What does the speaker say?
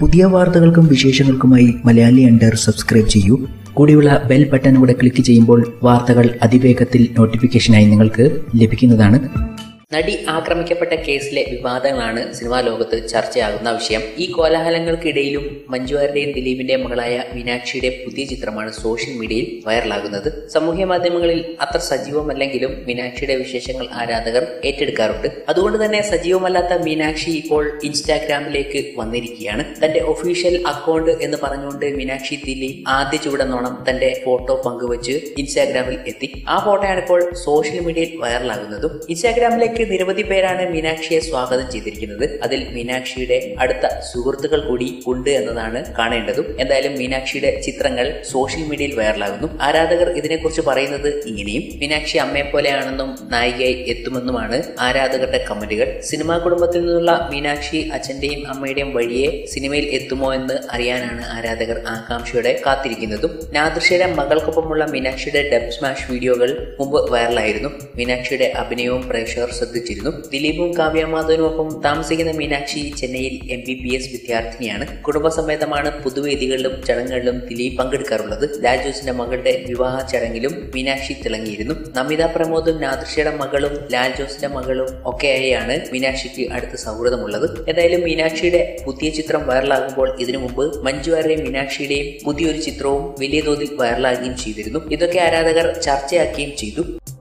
പുതിയ വാർത്തകൾക്കും വിശേഷങ്ങൾക്കുമായി Malayali under subscribe ചെയ്യൂ കൂടിയുള്ള ബെൽ ബട്ടൺ കൂടെ ക്ലിക്ക് ചെയ്യുമ്പോൾ വാർത്തകൾ അതിവേഗത്തിൽ നോട്ടിഫിക്കേഷനായി നിങ്ങൾക്ക് ലഭിക്കുന്നതാണ് നടി ആക്രമിക്കപ്പെട്ട കേസിലെ വിവാദങ്ങളാണ് സിനിമാ ലോകത്ത് ചർച്ചയാകുന്ന വിഷയം ഈ കോലാഹലങ്ങൾക്കിടയിലും മഞ്ജുവാരുടെയും ദിലീപിന്റെയും മകളായ മീനാക്ഷിയുടെ പുതിയ ചിത്രമാണ് സോഷ്യൽ മീഡിയയിൽ വൈറലാകുന്നത് സാമൂഹ്യ മാധ്യമങ്ങളിൽ അത്ര സജീവമല്ലെങ്കിലും മീനാക്ഷിയുടെ വിശേഷങ്ങൾ ആരാധകർ ഏറ്റെടുക്കാറുണ്ട് അതുകൊണ്ട് തന്നെ സജീവമല്ലാത്ത മീനാക്ഷി ഇപ്പോൾ ഇൻസ്റ്റാഗ്രാമിലേക്ക് വന്നിരിക്കുകയാണ് തന്റെ ഒഫീഷ്യൽ അക്കൗണ്ട് എന്ന് പറഞ്ഞുകൊണ്ട് മീനാക്ഷി ദിലീപ് ആദ്യ ചുവടെന്നോണം തന്റെ ഫോട്ടോ പങ്കുവച്ച് ഇൻസ്റ്റാഗ്രാമിൽ എത്തി ആ ഫോട്ടോയാണ് ഇപ്പോൾ സോഷ്യൽ മീഡിയയിൽ വൈറലാകുന്നതും ഇൻസ്റ്റാഗ്രാമിലേക്ക് നിരവധി പേരാണ് മീനാക്ഷിയെ സ്വാഗതം ചെയ്തിരിക്കുന്നത് അതിൽ മീനാക്ഷിയുടെ അടുത്ത സുഹൃത്തുക്കൾ കൂടി ഉണ്ട് എന്നതാണ് കാണേണ്ടതും എന്തായാലും മീനാക്ഷിയുടെ ചിത്രങ്ങൾ സോഷ്യൽ മീഡിയയിൽ വൈറലാകുന്നു ആരാധകർ ഇതിനെക്കുറിച്ച് പറയുന്നത് ഇങ്ങനെയും മീനാക്ഷി അമ്മയെ പോലെയാണെന്നും നായികയായി എത്തുമെന്നുമാണ് ആരാധകരുടെ കമന്റുകൾ സിനിമാ കുടുംബത്തിൽ നിന്നുള്ള മീനാക്ഷി അച്ഛന്റെയും അമ്മയുടെയും വഴിയെ സിനിമയിൽ എത്തുമോ എന്ന് അറിയാനാണ് ആരാധകർ ആകാംക്ഷയോടെ കാത്തിരിക്കുന്നതും നാദൃശ്യയുടെ മകൾക്കൊപ്പമുള്ള മീനാക്ഷിയുടെ ഡബ് സ്മാഷ് വീഡിയോകൾ മുമ്പ് വൈറലായിരുന്നു മീനാക്ഷിയുടെ അഭിനയവും പ്രേക്ഷകർ ശ്രദ്ധിച്ചിരുന്നു ദിലീപും കാവ്യമാധവനുമൊപ്പം താമസിക്കുന്ന മീനാക്ഷി ചെന്നൈയിൽ എം ബി ബി എസ് വിദ്യാർത്ഥിനിയാണ് കുടുംബസമേതമാണ് പൊതുവേദികളിലും ചടങ്ങുകളിലും ദിലീപ് പങ്കെടുക്കാറുള്ളത് ലാൽ ജോസിന്റെ മകളുടെ വിവാഹ ചടങ്ങിലും മീനാക്ഷി തിളങ്ങിയിരുന്നു നമിത പ്രമോദും നാദൃശ്യയുടെ മകളും ലാൽ ജോസിന്റെ മകളും ഒക്കെയായാണ് മീനാക്ഷിക്ക് അടുത്ത സൗഹൃദമുള്ളത് എന്തായാലും മീനാക്ഷിയുടെ പുതിയ ചിത്രം വൈറലാകുമ്പോൾ ഇതിനു മുമ്പ് മഞ്ജുവാരുടെയും മീനാക്ഷിയുടെയും പുതിയൊരു ചിത്രവും വലിയ തോതിൽ വൈറലാകുകയും ചെയ്തിരുന്നു ഇതൊക്കെ ആരാധകർ ചർച്ചയാക്കുകയും ചെയ്തു